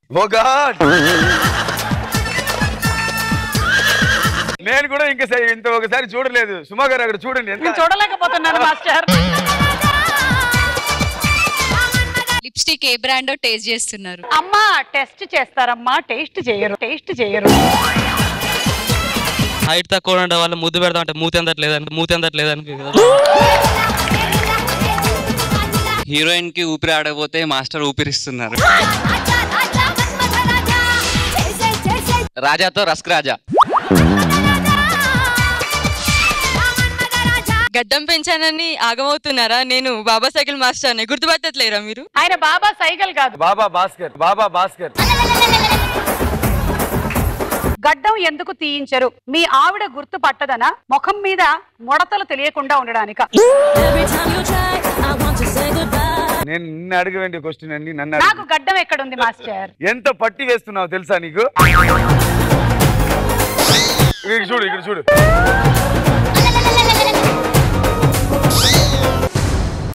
ఓ God నేను కూడా ఇంకా సరి- ఇంత ఒకసారి చూడలేదు సుమా గారు అక్కడ చూడండి ఎంత నేను చూడలేకపోతున్నాను మాస్టర్ లిప్స్టిక్ ఏ బ్రాండో టేస్ట్ చేస్తున్నారు అమ్మా టెస్ట్ చేస్తారమ్మా టేస్ట్ చేయరు టేస్ట్ చేయరు హైట్ తక్కువ ఉండే వాళ్ళు ముద్దు పెడదాం అంటే మూతి అందట్లేదని మూతి అందట్లేదని హీరోయిన్ కి ఊపిరి ఆడకపోతే మాస్టర్ ఊపిరిస్తున్నారు రాజాతో రస్క్ రాజా గడ్డం పెంచానని ఆగమవుతున్నారా నేను బాబా సైకిల్ మాస్టర్ని గుర్తుపట్టట్లేరా మీరు ఆయన బాబా సైకిల్ కాదు బాబా భాస్కర్ బాబా భాస్కర్ గడ్డం ఎందుకు తీయించరు మీ ఆవిడ గుర్తు పట్టదనా ముఖం మీద ముడతలు తెలియకుండా ఉండడానిక నేను నిన్ను అడగవేంటి క్వశ్చన్ అండి నన్ను నాకు అడుగు గడ్డం ఎక్కడుంది మాస్టర్ ఎంత పట్టి వేస్తున్నావు తెలుసా నీకు ఇక్కడ చూడు ఇక్కడ చూడు